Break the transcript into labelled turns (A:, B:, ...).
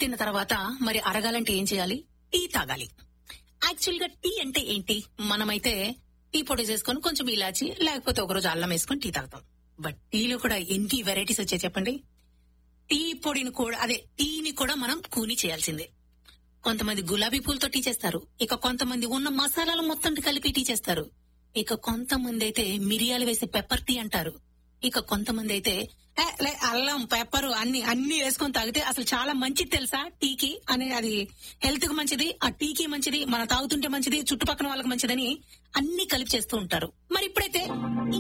A: తిన్న తర్వాత మరి అరగాలంటే ఏం చేయాలి టీ తాగాలి యాక్చువల్ గా టీ అంటే ఏంటి మనమైతే టీ పొడి చేసుకొని కొంచెం ఇలాచి లేకపోతే ఒకరోజు అల్లం వేసుకొని టీ తాగుతాం బట్ టీలో కూడా ఎన్ని వెరైటీస్ వచ్చాయి చెప్పండి టీ పొడిని కూడా అదే టీని కూడా మనం కూని చేయాల్సిందే కొంతమంది గులాబీ పూలతో టీ చేస్తారు ఇక కొంతమంది ఉన్న మసాలాలు మొత్తం కలిపి టీ చేస్తారు ఇక కొంతమంది అయితే మిరియాలు వేసే పెప్పర్ టీ అంటారు ఇక కొంతమంది అయితే "ఏ, లే, అల్లం పెప్పర్ అన్ని అన్ని వేసుకొని తాగితే అసలు చాలా మంచిది తెలుసా టీకి అని అది హెల్త్ కి మంచిది ఆ టీకి మంచిది మన తాగుతుంటే మంచిది చుట్టుపక్కల వాళ్ళకి మంచిదని అన్ని కలిపి చేస్తూ ఉంటారు మరి ఇప్పుడైతే